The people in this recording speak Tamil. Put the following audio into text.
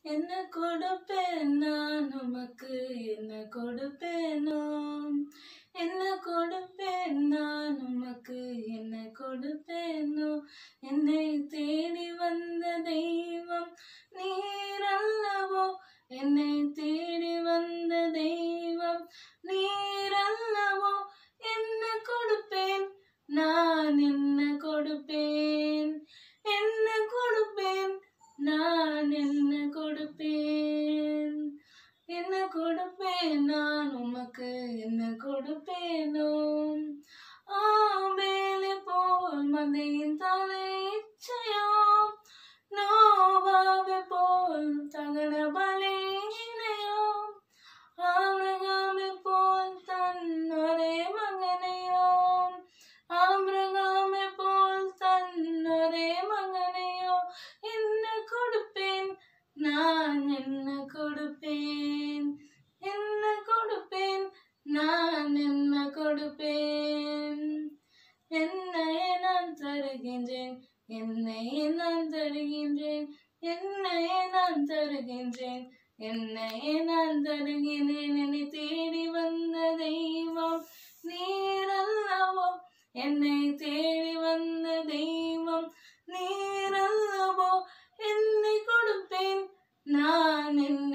என்ன கொடுப்பேன் நான் உமக்கு என்ன கொடுப்பேனோ என்ன கொடுப்பேன் நான் உமக்கு என்ன கொடுப்பேனோ என்னை தேடி வந்த தெய்வம் நீர் அல்லவோ என்னை தேடி வந்த தெய்வம் நீர் அல்லவோ என்ன கொடுப்பேன் நான் என்ன கொடுப்பேன் என்ன கொடுப்பேன் நான் என்ன கொடுப்பேன் என்ன கொடுப்பேன் நான் உமக்கு என்ன கொடுப்பேனோ ஆபேலை போல் மந்தையின் தலை இச்சையோ நோவாவை போல் தகன பலியினையோ ஆபிரகாமை போல் தன் ஒரே மகனையோ ஆபிரகாமை போல் தன் ஒரே மகனையோ என்ன கொடுப்பேன் நான் என்ன கொடுப்பேன் என்ன கொடுப்பேன் நான் என்ன கொடுப்பேன் என்னையே நான் தருகின்றேன் என்னையே நான் தருகின்றேன் என்னையே நான் தருகின்றேன் என்னையே நான் தருகின்றேன் என்னை தேடி வந்த தெய்வம் நீர் அல்லவோ என்னை தேடி வந்த தெய்வம் நீர் அல்லவோ என்னை கொடுப்பேன் நான் என்ன